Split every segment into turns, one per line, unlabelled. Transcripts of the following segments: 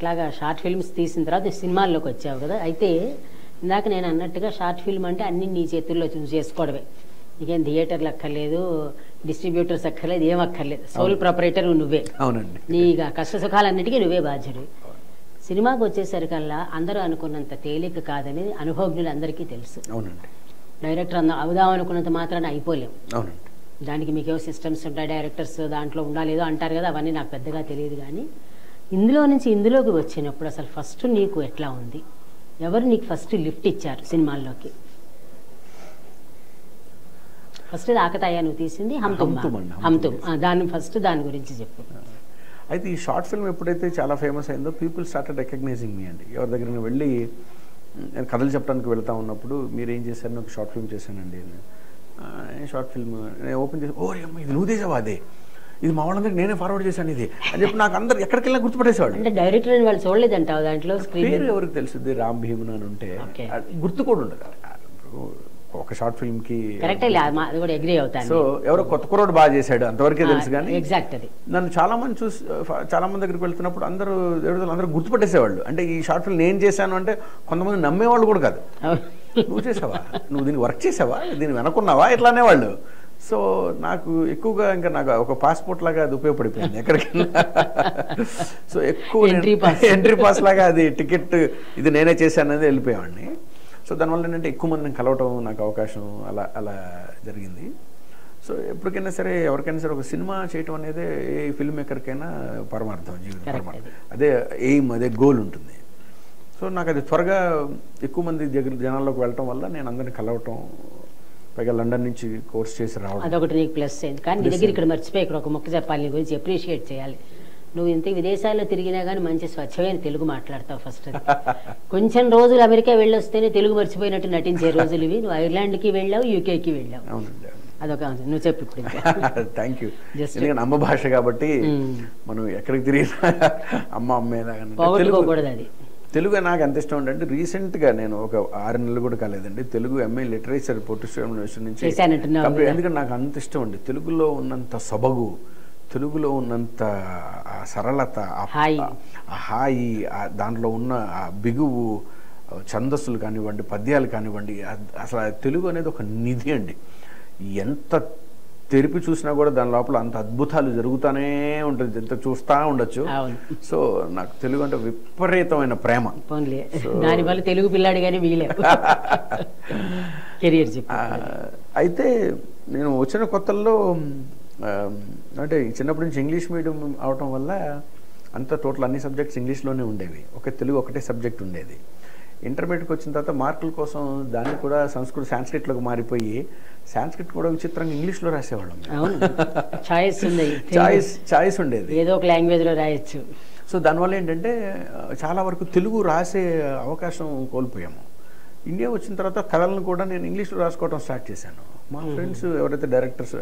అట్లాగా short films తీసిన తర్వాత నువ్వు సినిమాల్లోకి వచ్చావు కదా అయితే ఇందాక నేను అన్నట్టుగా షార్ట్ ఫిల్మ్ అంటే అన్ని నీ చేతుల్లో చూసి చేసుకోవడమే నీకేం థియేటర్లు అక్కర్లేదు డిస్ట్రిబ్యూటర్స్ అక్కర్లేదు ఏం అక్కర్లేదు సోల్ ప్రొపరేటర్ నువ్వే
అవునండి
నీ కష్ట సుఖాలన్నిటికీ నువ్వే బాధ్యుడు సినిమాకి వచ్చేసరికల్లా అందరూ అనుకున్నంత తేలిక కాదని అనుభవజ్ఞులు అందరికీ తెలుసు
అవునండి
డైరెక్టర్ అంద అవుదాం అనుకున్నంత మాత్రాన అయిపోలేం
అవునండి
దానికి మీకేవో సిస్టమ్స్ ఉంటాయి డైరెక్టర్స్ దాంట్లో ఉండాలేదో అంటారు కదా అవన్నీ నాకు పెద్దగా తెలియదు కానీ ఇందులో నుంచి ఇందులోకి వచ్చినప్పుడు అసలు ఫస్ట్ నీకు ఎట్లా ఉంది ఎవరు నీకు ఫస్ట్ లిఫ్ట్ ఇచ్చారు సినిమాల్లోకి ఫస్ట్ ఆకతాయ నువ్వు తీసింది హంతుమ్
హంతుమ్ అండి, హంతుమ్
హంతుమ్ ఆ, దాని ఫస్ట్ దాని గురించి చెప్పు
అయితే ఈ షార్ట్ ఫిల్మ్ ఎప్పుడైతే చాలా ఫేమస్ అయిందో పీపుల్ స్టార్టెడ్ రికగ్నైజింగ్ మీ అండి ఎవరి దగ్గర వెళ్ళి నేను కథలు చెప్పడానికి వెళ్తా ఉన్నప్పుడు మీరు ఏం చేశారు నాకు షార్ట్ ఫిల్మ్ చేశానండి "ఆ, ఏం షార్ట్ ఫిల్మ్ నేను ఓపెన్ చేసి ఓ అమ్మ ఇది నువ్వు చేసావా అదే ఇది మా వాళ్ళందరికీ నేనే ఫార్వర్డ్ చేశాను ఇది అని చెప్పి నాకు అందరు ఎక్కడికి వెళ్ళినా గుర్తుపట్టేసేవాళ్ళు
అంటే డైరెక్టర్ అని వాళ్ళు చూడలేదంటావు దాంట్లో
పేరు
స్క్రీన్
ఎవరికి తెలుసుద్ది రామ్ భీమన్ అని ఉంటే
Okay.
అది గుర్తు కూడా ఉండదు ఇప్పుడు ఒక షార్ట్ ఫిల్మ్ కి
కరెక్టే అది కూడా అగ్రి అవుతాను
సో ఎవరో కొత్త కుర్రోడు బాగా చేశాడు అంతవరకే తెలుసు కానీ
ఎగ్జాక్ట్ అది
నన్ను చాలా మంది చూసి చాలా మంది దగ్గరికి వెళ్తున్నప్పుడు అందరూ దేవతలు అందరూ గుర్తుపట్టేసేవాళ్ళు అంటే ఈ షార్ట్ ఫిల్మ్ నేను చేశాను అంటే కొంతమంది నమ్మేవాళ్ళు కూడా కాదు నువ్వు చేసావా నువ్వు దీన్ని వర్క్ చేసావా దీన్ని వెనకున్నావా ఇట్లా అనేవాళ్ళు సో నాకు ఎక్కువగా ఇంకా నాకు ఒక పాస్పోర్ట్ లాగా అది ఉపయోగపడిపోయింది ఎక్కడికి సో ఎక్కువ
Entry pass.
ఎంట్రీ పాస్ లాగా అది టికెట్ ఇది నేనే చేశాను అనేది వెళ్ళిపోయేవాడిని సో దానివల్ల ఏంటంటే ఎక్కువ మందిని కలవటం నాకు అవకాశం అలా అలా జరిగింది సో ఎప్పటికైనా సరే ఎవరికైనా సరే ఒక సినిమా చేయటం అనేది ఏ ఫిల్మ్ మేకర్కైనా పరమార్థం జీవితం
Correct.
పరమార్థం అదే ఎయిమ్ అదే గోల్ ఉంటుంది సో నాకు అది త్వరగా ఎక్కువ మంది దగ్గర జనాల్లోకి వెళ్ళటం వల్ల నేను అందరిని కలవటం పైగా లండన్ నుంచి కోర్స్ చేసి రావడం
అదొకటి నీకు ప్లస్ అయింది కానీ నీ
Plus
దగ్గర ఇక్కడ మర్చిపోయి ఇక్కడ ఒక మొక్క చెప్పాలి నీ గురించి అప్రిషియేట్ చేయాలి నువ్వు ఇంత విదేశాల్లో తిరిగినా కానీ మంచి స్వచ్ఛమైన తెలుగు మాట్లాడతావు ఫస్ట్ కొంచెం రోజులు అమెరికా వెళ్ళొస్తేనే తెలుగు మర్చిపోయినట్టు నటించే రోజులు ఇవి నువ్వు ఐర్లాండ్కి వెళ్ళావు యూకేకి వెళ్ళావు
అవునండి
అదొక నువ్వు చెప్పు ఇప్పుడు ఇంకా
థ్యాంక్ యూ
Just-
ఎందుకంటే అమ్మ భాష కాబట్టి
మ్మ్.
మనం ఎక్కడికి తిరిగినా అమ్మ అమ్మేలాగా తెలుగు
పోగొట్టుకోకూడదు అది
తెలుగు నాకు ఎంత ఇష్టం అంటే రీసెంట్గా నేను ఒక ఆరు నెలలు కూడా కాలేదండి తెలుగు ఎంఏ లిటరేచర్ పొట్టిస్టోన్ యూనివర్సిటీ నుంచి
చేశానంటున్నావు
కంప్లీట్-
కదా.
ఎందుకంటే నాకు అంత ఇష్టం అండి తెలుగులో ఉన్నంత సొబగు తెలుగులో ఉన్నంత ఆ సరళత ఆ-
హాయి.
ఆ హాయి ఆ దాంట్లో ఉన్న ఆ బిగువు ఆ ఛందస్సులు కానివ్వండి పద్యాలు కానివ్వండి అద్- అసలు ఆ తెలుగు అనేది ఒక నిధి అండి ఎంత తెరిపి చూసినా కూడా దాని లోపల అంత అద్భుతాలు జరుగుతూనే ఉంటుంది ఎంత చూస్తూ ఉండొచ్చు
అవును.
సో నాకు తెలుగు అంటే విపరీతమైన ప్రేమ
పోన్లే దానివల్ల తెలుగు పిల్లాడు కానీ మిగిలేవు కెరియర్ చెప్పు
ఆ, అయితే నేను వచ్చిన కొత్తల్లో ఆ, అంటే చిన్నప్పటి నుంచి ఇంగ్లీష్ మీడియం అవటం వల్ల అంతా టోటల్ అన్ని సబ్జెక్ట్స్ ఇంగ్లీష్లోనే ఉండేవి ఒక తెలుగు ఒకటే సబ్జెక్ట్ ఉండేది ఇంటర్మీడియట్కి వచ్చిన తర్వాత మార్కుల కోసం దాన్ని కూడా సంస్కృత సాంస్క్రిట్లోకి మారిపోయి సాంస్క్రిట్ కూడా విచిత్రంగా ఇంగ్లీష్లో రాసేవాళ్ళం
అవును చాయిస్ ఉంది
చాయిస్ చాయిస్ ఉండేది
ఏదో ఒక లాంగ్వేజ్ లో రాయొచ్చు
సో దానివల్ల ఏంటంటే ఆ, చాలా వరకు తెలుగు రాసే అవకాశం కోల్పోయాము ఇండియా వచ్చిన తర్వాత కథలను కూడా నేను ఇంగ్లీష్లో రాసుకోవడం స్టార్ట్ చేశాను మా ఫ్రెండ్స్ ఎవరైతే డైరెక్టర్స్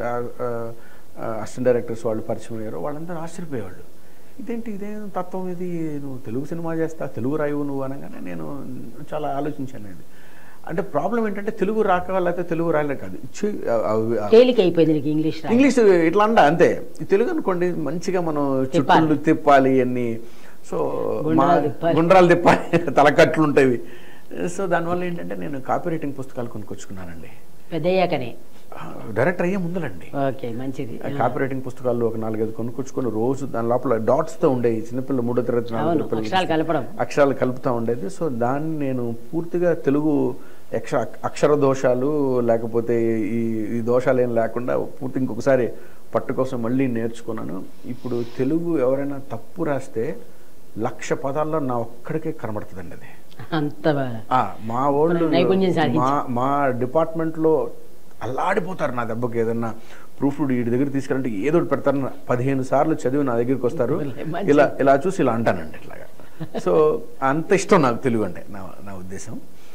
అసిస్టెంట్ డైరెక్టర్స్ వాళ్ళు పరిచయం అయ్యారో వాళ్ళందరూ ఆశ్చర్యపోయేవాళ్ళు ఇదేంటి ఇదేం తత్వం ఇది నువ్వు తెలుగు సినిమా చేస్తా తెలుగు రాయవు నువ్వు అనగానే నేను చాలా ఆలోచించాను ఇది అంటే ప్రాబ్లం ఏంటంటే తెలుగు రాక లేకపోతే తెలుగు రాయలే కాదు చి- ఆ- ఆ-
తేలిక అయిపోయింది నీకు ఇంగ్లీష్ రా
ఇంగ్లీష్ ఇట్లా అంట అంతే ఈ తెలుగు అనుకోండి మంచిగా మనం
తిప్పాలి.
చుట్టూ తిప్పాలి అన్ని సో మా
గుండ్రాలు తిప్పాలి.
గుండ్రాలు తిప్పాలి తలకట్లు ఉంటాయి సో దానివల్ల ఏంటంటే నేను కాపీ రైటింగ్ పుస్తకాలు కొనుక్కొచ్చుకున్నానండి
పెద్దయ్యాకనే
డైరెక్టర్ అయ్యే ముందులండి
ఓకే మంచిది
ఆ కాపీ రైటింగ్ పుస్తకాలు ఒక నాలుగైదు కొనుక్కొచ్చుకొని రోజు దాని లోపల డాట్స్ తో ఉండేవి చిన్నపిల్లలు మూడో తరగతి నాలుగో
అవును,
తరగతి
అక్షరాలు కలపడం.
అక్షరాలు కలుపుతూ ఉండేది సో దాన్ని నేను పూర్తిగా తెలుగు అక్ష అక్షర దోషాలు లేకపోతే ఈ ఈ దోషాలు ఏం లేకుండా పూర్తి ఇంకొకసారి పట్టు కోసం మళ్ళీ నేర్చుకున్నాను ఇప్పుడు తెలుగు ఎవరైనా తప్పు రాస్తే లక్ష పదాల్లో నా ఒక్కడికే కనబడుతుందండి అది
అంత బా-
ఆ, మా వాళ్ళు
నైపుణ్యం సాధించారు.
మా మా డిపార్ట్మెంట్లో అల్లాడిపోతారు నా దెబ్బకి ఏదన్నా ప్రూఫ్ వీడి దగ్గర తీసుకెళ్ళంటే ఏదో ఒకటి పెడతారు పదిహేను సార్లు చదివి నా దగ్గరికి వస్తారు
మంచిది.
ఇలా ఇలా చూసి ఇలా అంటానండి ఇట్లాగా సో అంత ఇష్టం నాకు తెలుగు అంటే నా నా ఉద్దేశం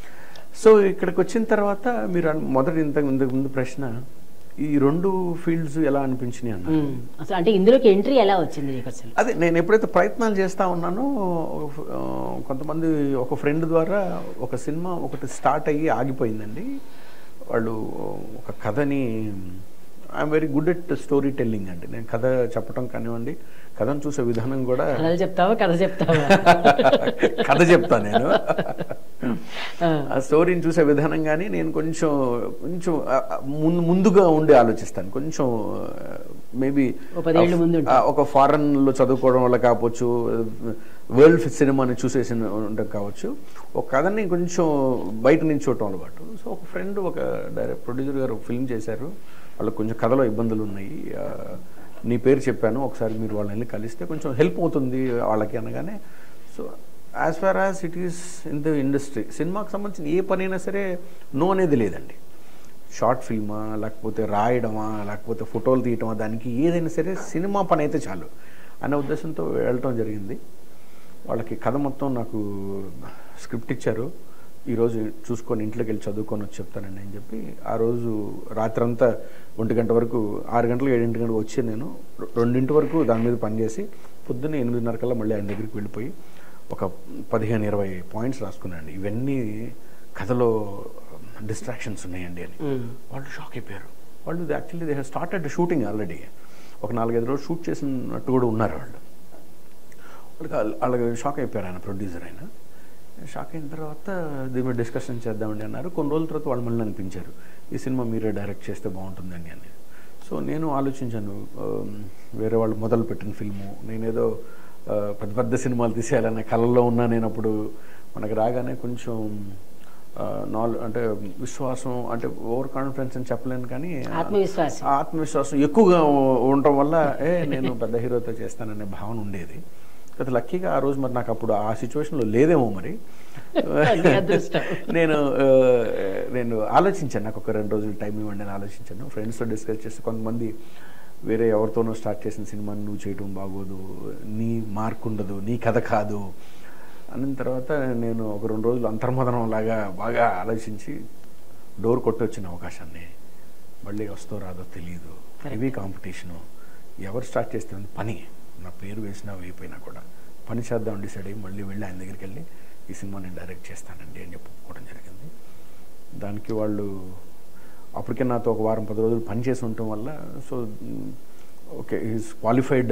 సో ఇక్కడికి వచ్చిన తర్వాత మీరు అన్- మొదటి ఇంతకు ఇంతకు ముందు ప్రశ్న ఈ రెండు ఫీల్డ్స్ ఎలా అనిపించినాయి అన్న
ఉమ్. అసలు అంటే ఇందులోకి ఎంట్రీ ఎలా వచ్చింది నీకు అసలు
అదే నేను ఎప్పుడైతే ప్రయత్నాలు చేస్తా ఉన్నానో ఆ, కొంతమంది ఒక ఫ్రెండ్ ద్వారా ఒక సినిమా ఒకటి స్టార్ట్ అయ్యి ఆగిపోయిందండి వాళ్ళు ఒక కథని I'm very good at story telling అండి నేను కథ చెప్పడం కానివ్వండి కథను చూసే విధానం కూడా
కథలు చెప్తావా కథ చెప్తావా
కథ చెప్తా నేను
ఆ,
ఆ స్టోరీని చూసే విధానం కానీ నేను కొంచెం కొంచెం ఆ, ఆ, ముందు ముందుగా ఉండి ఆలోచిస్తాను కొంచెం మేబీ
ఓ పదేళ్ళు ముందు ఉంటా.
ఒక ఫారెన్ లో చదువుకోవడం వల్ల కావచ్చు వరల్డ్ సినిమాని చూసేసి ఉండడం కావచ్చు ఒక కథని కొంచెం బయట నుంచి చూడటం అలవాటు సో ఒక ఫ్రెండ్ ఒక డైరెక్ట్ ప్రొడ్యూసర్ గారు ఫిల్మ్ చేశారు వాళ్ళకి కొంచెం కథలో ఇబ్బందులు ఉన్నాయి ఆ, నీ పేరు చెప్పాను ఒకసారి మీరు వాళ్ళని వెళ్ళి కలిస్తే కొంచెం హెల్ప్ అవుతుంది వాళ్ళకి అనగానే so as far as it is in the industry సినిమాకి సంబంధించిన ఏ పనైనా సరే నో అనేది లేదండి షార్ట్ ఫిల్మా లేకపోతే రాయడమా లేకపోతే ఫోటోలు తీయటమా దానికి ఏదైనా సరే సినిమా పని అయితే చాలు అనే ఉద్దేశంతో వెళ్ళటం జరిగింది వాళ్ళకి కథ మొత్తం నాకు స్క్రిప్ట్ ఇచ్చారు ఈరోజు చూసుకొని ఇంట్లోకి వెళ్ళి చదువుకొని వచ్చి చెప్తానండి అని చెప్పి ఆ రోజు రాత్రంతా ఒంటి గంట వరకు ఆరు గంటలకు ఏడింటి గంటలకు వచ్చి నేను రె- రెండింటి వరకు దాని మీద పనిచేసి పొద్దున్నే ఎనిమిదిన్నర కల్లా మళ్ళీ ఆయన దగ్గరికి వెళ్ళిపోయి ఒక పదిహేను ఇరవై పాయింట్స్ రాసుకున్నాను ఇవన్నీ కథలో డిస్ట్రాక్షన్స్ ఉన్నాయండి అని
ఉమ్.
వాళ్ళు షాక్ అయిపోయారు వాళ్ళు actually they have started shooting already ఒక నాలుగైదు రోజులు షూట్ చేసినట్టు కూడా ఉన్నారు వాళ్ళు వాళ్ళకి వాళ్ళ- వాళ్ళకి షాక్ అయిపోయారు ఆయన ప్రొడ్యూసర్ ఆయన షాక్ అయిన తర్వాత దీని మీద డిస్కషన్ చేద్దామండి అన్నారు కొన్ని రోజుల తర్వాత వాళ్ళు మళ్ళీ అనిపించారు ఈ సినిమా మీరే డైరెక్ట్ చేస్తే బాగుంటుందని అని సో నేను ఆలోచించాను ఆ, వేరే వాళ్ళు మొదలు పెట్టిన ఫిల్ము నేనేదో ఆ, పెద్ద పెద్ద సినిమాలు తీసేయాలనే కళల్లో ఉన్నా నేను అప్పుడు మనకు రాగానే కొంచెం నాలు అంటే విశ్వాసం అంటే ఓవర్ కాన్ఫిడెన్స్ అని చెప్పలేను కానీ
ఆత్మవిశ్వాసం.
ఆ ఆత్మవిశ్వాసం ఎక్కువగా ఉ- ఉండటం వల్ల ఏ నేను పెద్ద హీరోతో చేస్తాననే భావన ఉండేది అయితే లక్కీగా ఆ రోజు మరి నాకు అప్పుడు ఆ సిచ్యువేషన్లో లేదేమో మరి
అది అదృష్టం.
నేను ఆ, నేను ఆలోచించాను నాకు ఒక రెండు రోజులు టైం ఇవ్వండి అని ఆలోచించాను ఫ్రెండ్స్తో డిస్కస్ చేస్తే కొంతమంది వేరే ఎవరితోనో స్టార్ట్ చేసిన సినిమాని నువ్వు చేయడం బాగోదు నీ మార్క్ ఉండదు నీ కథ కాదు అన్న తర్వాత నేను ఒక రెండు రోజులు అంతర్మదనం లాగా బాగా ఆలోచించి డోర్ కొట్టొచ్చిన అవకాశాన్ని మళ్ళీ వస్తో రాదో తెలియదు హెవీ కాంపిటీషను ఎవరు స్టార్ట్ చేస్తే పని నా పేరు వేసినా వేయిపోయినా కూడా పని చేద్దాం డిసైడ్ అయ్యి మళ్ళీ వెళ్ళి ఆయన దగ్గరికి వెళ్ళి ఈ సినిమా నేను డైరెక్ట్ చేస్తానండి అని చెప్పుకోవడం జరిగింది దానికి వాళ్ళు అప్పటికే నాతో ఒక వారం పది రోజులు పని చేసి ఉండటం వల్ల so okay is qualified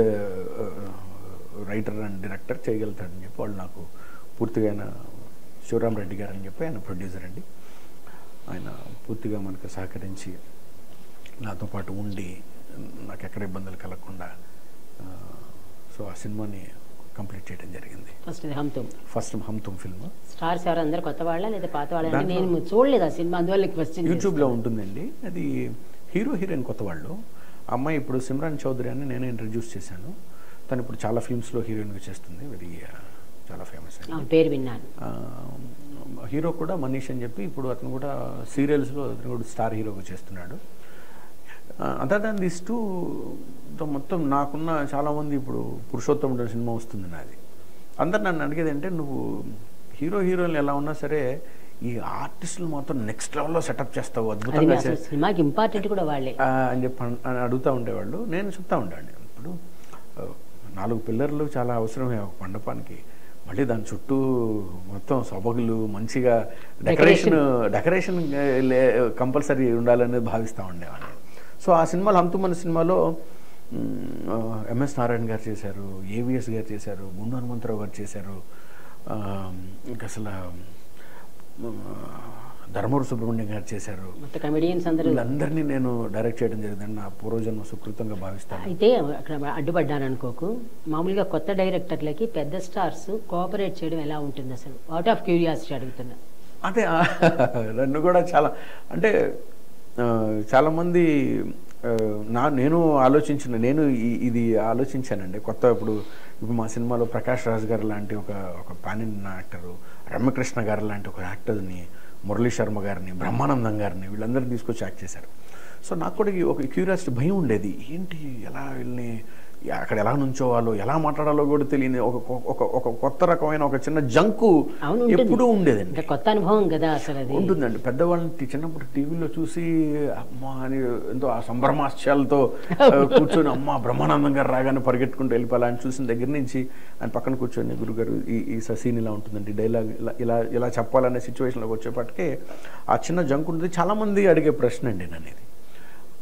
writer and director చేయగలుగుతాడని చెప్పి వాళ్ళు నాకు పూర్తిగా ఆయన శివరామ్ రెడ్డి గారు అని చెప్పి ఆయన ప్రొడ్యూసర్ అండి ఆయన పూర్తిగా మనకు సహకరించి నాతో పాటు ఉండి నాకు ఎక్కడ ఇబ్బందులు కలగకుండా ఆ, సో ఆ సినిమాని కంప్లీట్ చేయడం జరిగింది
ఫస్ట్ ఇది Hum Tum
first Hum Tum film
stars ఎవరు అందరు కొత్త వాళ్ళ లేదా పాత వాళ్ళ అంటే
దాంట్లో-
నేను చూడలేదు ఆ సినిమా అందువల్ల క్వశ్చన్
యూట్యూబ్లో ఉంటుందండి అది హీరో హీరోయిన్ కొత్త వాళ్ళు ఆ అమ్మాయి ఇప్పుడు సిమ్రాన్ చౌదరి అని నేను ఇంట్రడ్యూస్ చేశాను తను ఇప్పుడు చాలా ఫిల్మ్స్లో హీరోయిన్గా చేస్తుంది వెరీ చాలా ఫేమస్ అండి
పేరు విన్నాను
ఆ, హీరో కూడా మనీష్ అని చెప్పి ఇప్పుడు అతను కూడా సీరియల్స్లో అతను కూడా స్టార్ హీరోగా చేస్తున్నాడు అదర్ దాన్ దిస్ టూ మొత్తం నాకున్న చాలామంది ఇప్పుడు పురుషోత్తముడు సినిమా వస్తుంది నాది అందరు నన్ను అడిగేది అంటే నువ్వు హీరో హీరోయిన్లు ఎలా ఉన్నా సరే ఈ ఆర్టిస్టులు మాత్రం నెక్స్ట్ లెవెల్లో సెటప్ చేస్తావు
అది
అద్భుతంగా
అసలు
చే-
సినిమాకి ఇంపార్టెంట్ కూడా వాళ్ళే
ఆ, అని చెప్పి అన్- అని అడుగుతూ ఉండేవాళ్ళు నేను చెప్తా ఉంటాను ఇప్పుడు ఆ, నాలుగు పిల్లర్లు చాలా అవసరమే ఒక మండపానికి మళ్ళీ దాని చుట్టూ మొత్తం సొబగులు మంచిగా డెకరేషన్ డెకరేషన్ కంపల్సరీ ఉండాలనేది భావిస్తూ ఉండేవాడిని సో ఆ సినిమాలో హంతుమన్న సినిమాలో ఎంఎస్ నారాయణ గారు చేశారు ఏవిఎస్ గారు చేశారు గుండు హనుమంతరావు గారు చేశారు ఆ, ఇంకా అసలు ఆ, ధర్మవరం సుబ్రహ్మణ్యం గారు చేశారు
మొత్తం కమెడియన్స్ అందరూ
వీళ్ళందరినీ నేను డైరెక్ట్ చేయడం జరిగింది నా పూర్వజన్మ సుకృతంగా భావిస్తాను
అయితే అక్కడ అడ్డుపడ్డాను అనుకోకు మామూలుగా కొత్త డైరెక్టర్లకి పెద్ద స్టార్స్ కోఆపరేట్ చేయడం ఎలా ఉంటుంది అసలు అవుట్ ఆఫ్ క్యూరియాసిటీ అడుగుతున్నా
అదే ఆ, నన్ను కూడా చాలా అంటే ఆ, చాలామంది ఆ, నా నేను ఆలోచించిన నేను ఈ- ఇది ఆలోచించానండి కొత్త ఇప్పుడు ఇప్పుడు మా సినిమాలో ప్రకాష్ రాజ్ గారు లాంటి ఒక ఒక పాన్ యాక్టరు రమ్యకృష్ణ గారు లాంటి ఒక యాక్టర్ని మురళీ శర్మ గారిని బ్రహ్మానందం గారిని వీళ్ళందరినీ తీసుకొచ్చి యాక్ట్ చేశారు సో నాకు కూడా ఈ ఒక క్యూరియాసిటీ భయం ఉండేది ఏంటి ఎలా వీళ్ళని అక్కడ ఎలా నుంచోవాలో ఎలా మాట్లాడాలో కూడా తెలియని ఒక ఒక ఒక కొత్త రకమైన ఒక చిన్న జంకు
అవును ఉంటుంది.
ఎప్పుడూ ఉండేదండి
ఇంకా కొత్త అనుభవం కదా అసలు అది
ఉంటుందండి పెద్దవాళ్ళని టి- చిన్నప్పుడు టీవీలో చూసి అమ్మ అని ఎంతో ఆ సంభ్రమాశ్యాలతో ఆ, కూర్చొని అమ్మ బ్రహ్మానందం గారు రాగానే పరిగెట్టుకుంటూ వెళ్ళిపోవాలి ఆయన చూసిన దగ్గర నుంచి ఆయన పక్కన కూర్చొని గురుగారు ఈ ఈ సీన్ ఇలా ఉంటుందండి డైలాగ్ ఇలా ఇలా ఇలా చెప్పాలనే సిచ్యువేషన్లోకి వచ్చేపటికే ఆ చిన్న జంక్ ఉంటుంది చాలామంది అడిగే ప్రశ్న అండి నన్ను ఇది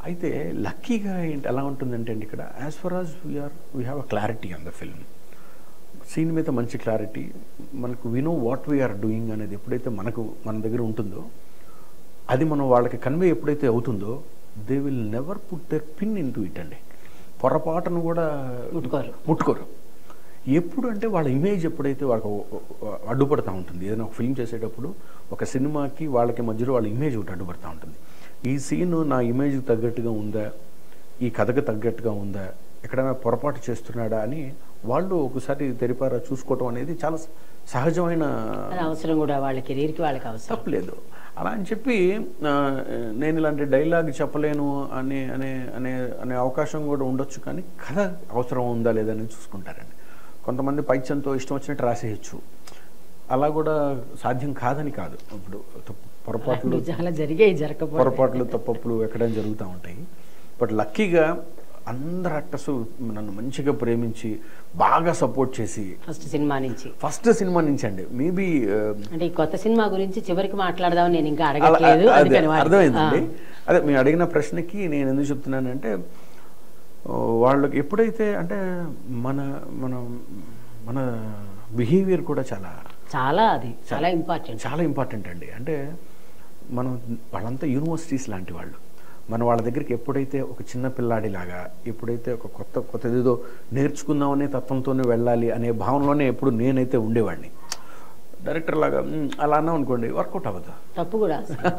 అయితే లక్కీగా ఏంటి ఎలా ఉంటుందంటే అండి ఇక్కడ as far as we are we have a clarity on the film scene మీద మంచి క్లారిటీ మనకు we know what we are doing అనేది ఎప్పుడైతే మనకు మన దగ్గర ఉంటుందో అది మనం వాళ్ళకి కన్వే ఎప్పుడైతే అవుతుందో they will never put their pin in to it అండి పొరపాటును కూడా
ముట్టుకోరు.
ముట్టుకోరు ఎప్పుడు అంటే వాళ్ళ ఇమేజ్ ఎప్పుడైతే వాళ్ళకి అడ్డుపడతా ఉంటుంది ఏదైనా ఒక ఫిల్మ్ చేసేటప్పుడు ఒక సినిమాకి వాళ్ళకి మధ్యలో వాళ్ళ ఇమేజ్ ఒకటి అడ్డుపడతా ఉంటుంది ఈ సీన్ నా ఇమేజ్కి తగ్గట్టుగా ఉందా ఈ కథకు తగ్గట్టుగా ఉందా ఎక్కడైనా పొరపాటు చేస్తున్నాడా అని వాళ్ళు ఒకసారి తెరిపారా చూసుకోవటం అనేది చాలా సహజమైన
అది అవసరం కూడా వాళ్ళ కెరీర్కి వాళ్ళకి అవసరం
తప్పలేదు అలా అని చెప్పి ఆ, నేను ఇలాంటి డైలాగ్ చెప్పలేను అనే అనే అనే అనే అవకాశం కూడా ఉండొచ్చు కానీ కథ అవసరం ఉందా లేదా అని చూసుకుంటారండి కొంతమంది పైచంతో ఇష్టం వచ్చినట్టు రాసేయచ్చు అలా కూడా సాధ్యం కాదని కాదు ఇప్పుడు తప్పు- పొరపాట్లు
చాలా జరిగాయి జరగకపోతే
పొరపాట్లు తప్పప్పులు ఎక్కడైనా జరుగుతూ ఉంటాయి బట్ లక్కీగా అందరు యాక్టర్స్ నన్ను మంచిగా ప్రేమించి బాగా సపోర్ట్ చేసి
ఫస్ట్ సినిమా నుంచి
ఫస్ట్ సినిమా నుంచి అండి మేబీ
అంటే ఈ కొత్త సినిమా గురించి చివరికి మాట్లాడదామని నేను ఇంకా అడగట్లేదు అందుకని వాడికి-
అర్థమైందండి
ఆ.
అదే మీరు అడిగిన ప్రశ్నకి నేను ఎందుకు చెప్తున్నానంటే ఓ, వాళ్ళకి ఎప్పుడైతే అంటే మన మన మన బిహేవియర్ కూడా చాలా
చాలా అది చాలా ఇంపార్టెంట్
చాలా ఇంపార్టెంట్ అండి అంటే మనం వాళ్ళంతా యూనివర్సిటీస్ లాంటి వాళ్ళు మనం వాళ్ళ దగ్గరికి ఎప్పుడైతే ఒక చిన్న పిల్లాడిలాగా ఎప్పుడైతే ఒక కొత్త కొత్త ఏదో నేర్చుకుందామనే తత్వంతోనే వెళ్ళాలి అనే భావనలోనే ఎప్పుడు నేనైతే ఉండేవాడిని డైరెక్టర్ లాగా "మ్, అలా అన్నాం అనుకోండి వర్కౌట్ అవ్వదు
తప్పు కూడా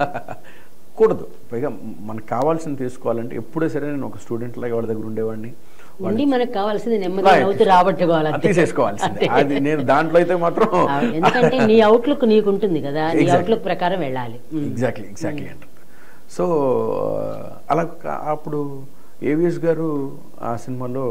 కూడదు పైగా మనకు కావాల్సింది తీసుకోవాలంటే ఎప్పుడే సరే నేను ఒక స్టూడెంట్ లాగా వాళ్ళ దగ్గర ఉండేవాడిని
ఉండి మనకు కావాల్సింది నెమ్మదిగా
Right.
నవ్వుతూ రాబట్టుకోవాలి
అది
అంతే.
తీసేసుకోవాల్సిందే
అంతే.
అది నేను దాంట్లో అయితే మాత్రం
ఆ, ఎందుకంటే నీ అవుట్లుక్ నీకు ఉంటుంది కదా నీ
Exactly.
అవుట్లుక్ ప్రకారం వెళ్ళాలి ఉమ్.
ఎగ్జాక్ట్లీ ఎగ్జాక్ట్లీ అంటారు సో అలా క- అప్పుడు ఏవిఎస్ గారు ఆ సినిమాలో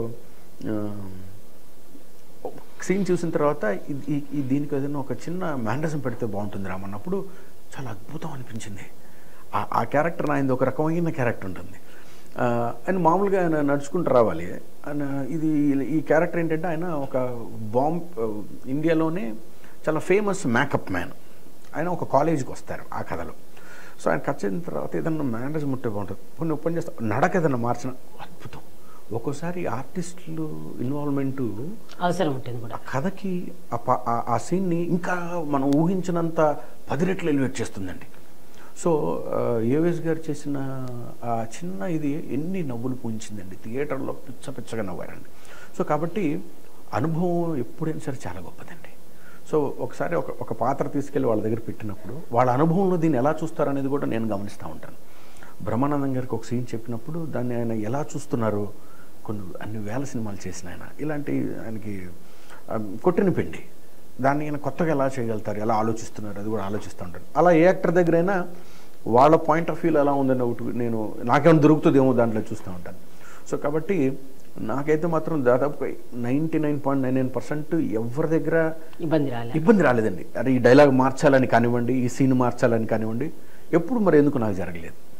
సీన్ చూసిన తర్వాత ఇది- ఈ- ఈ దీనికి ఏదైనా ఒక చిన్న మ్యాండసం పెడితే బాగుంటుంది రామన్నప్పుడు చాలా అద్భుతం అనిపించింది ఆ- ఆ క్యారెక్టర్ ఆయనది ఒక రకమైన క్యారెక్టర్ ఉంటుంది ఆ, ఆయన మామూలుగా ఆయన నడుచుకుంటూ రావాలి ఆయన ఇది ఈ క్యారెక్టర్ ఏంటంటే ఆయన ఒక బాంబ్ ఇండియాలోనే చాలా ఫేమస్ మేకప్ మ్యాన్ ఆయన ఒక కాలేజీకి వస్తారు ఆ కథలో సో ఆయన కట్ చేసిన తర్వాత ఏదన్నా మేనేజ్ ముట్టే బాగుంటుంది కొన్ని ఓపెన్ చేస్తే నడక ఏదన్నా మార్చిన అద్భుతం ఒక్కోసారి ఆర్టిస్టులు ఇన్వాల్వ్మెంటు
అవసరం ఉంటుంది కూడా
ఆ కథకి ఆ ప- ఆ- ఆ సీన్ని ఇంకా మనం ఊహించినంత పది రెట్లు ఎలివేట్ చేస్తుందండి సో ఏవేస్ గారు చేసిన ఆ చిన్న ఇది ఎన్ని నవ్వులు పూయించిందండి థియేటర్లో పిచ్చ పిచ్చగా నవ్వారండి సో కాబట్టి అనుభవం ఎప్పుడైనా సరే చాలా గొప్పదండి సో ఒకసారి ఒక ఒక పాత్ర తీసుకెళ్ళి వాళ్ళ దగ్గర పెట్టినప్పుడు వాళ్ళ అనుభవంలో దీన్ని ఎలా చూస్తారనేది కూడా నేను గమనిస్తూ ఉంటాను బ్రహ్మానందం గారికి ఒక సీన్ చెప్పినప్పుడు దాన్ని ఆయన ఎలా చూస్తున్నారు కొన్ని అన్ని వేల సినిమాలు చేసిన ఆయన ఇలాంటి ఆయనకి ఆ, కొట్టిన పిండి దాన్ని ఆయన కొత్తగా ఎలా చేయగలుగుతారు ఎలా ఆలోచిస్తున్నారు అది కూడా ఆలోచిస్తూ ఉంటారు అలా ఏ యాక్టర్ దగ్గరైనా వాళ్ళ పాయింట్ ఆఫ్ వ్యూలో ఎలా ఉందని ఒకటి నేను నాకేమైనా దొరుకుతుందేమో దాంట్లో చూస్తూ ఉంటాను సో కాబట్టి నాకైతే మాత్రం దాదాపు ninety nine point nine nine percent ఎవరి దగ్గర
ఇబ్బంది రాలే
ఇబ్బంది రాలేదండి అరే ఈ డైలాగ్ మార్చాలని కానివ్వండి ఈ సీన్ మార్చాలని కానివ్వండి ఎప్పుడు మరి ఎందుకు నాకు జరగలేదు